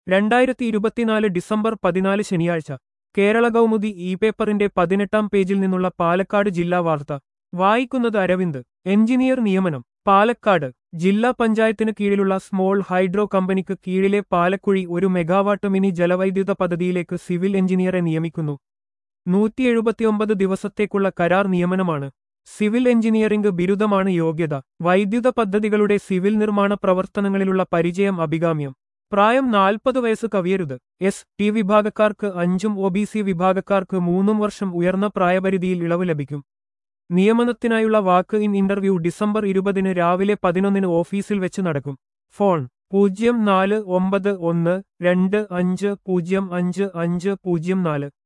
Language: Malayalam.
രണ്ടായിരത്തി ഇരുപത്തിനാല് ഡിസംബർ പതിനാല് ശനിയാഴ്ച കേരള കൗമുദി ഇ പേപ്പറിന്റെ പതിനെട്ടാം പേജിൽ നിന്നുള്ള പാലക്കാട് ജില്ലാ വാർത്ത വായിക്കുന്നത് അരവിന്ദ് എഞ്ചിനീയർ നിയമനം പാലക്കാട് ജില്ലാ പഞ്ചായത്തിന് കീഴിലുള്ള സ്മോൾ ഹൈഡ്രോ കമ്പനിക്ക് കീഴിലെ പാലക്കുഴി ഒരു മെഗാവാട്ട് മിനി ജലവൈദ്യുത പദ്ധതിയിലേക്ക് സിവിൽ എഞ്ചിനീയറെ നിയമിക്കുന്നു നൂറ്റി എഴുപത്തിയൊമ്പത് ദിവസത്തേക്കുള്ള കരാർ നിയമനമാണ് സിവിൽ എഞ്ചിനീയറിംഗ് ബിരുദമാണ് യോഗ്യത വൈദ്യുത പദ്ധതികളുടെ സിവിൽ നിർമ്മാണ പ്രവർത്തനങ്ങളിലുള്ള പരിചയം അഭികാമ്യം പ്രായം നാൽപ്പത് വയസ്സ് കവിയരുത് എസ് ടി വിഭാഗക്കാർക്ക് അഞ്ചും ഒ ബി സി വിഭാഗക്കാർക്ക് മൂന്നും വർഷം ഉയർന്ന പ്രായപരിധിയിൽ ഇളവ് ലഭിക്കും നിയമനത്തിനായുള്ള വാക്ക് ഇൻ ഇന്റർവ്യൂ ഡിസംബർ ഇരുപതിന് രാവിലെ പതിനൊന്നിന് ഓഫീസിൽ വെച്ച് നടക്കും ഫോൺ പൂജ്യം നാല് ഒമ്പത് ഒന്ന് രണ്ട് അഞ്ച് പൂജ്യം അഞ്ച് അഞ്ച് പൂജ്യം നാല്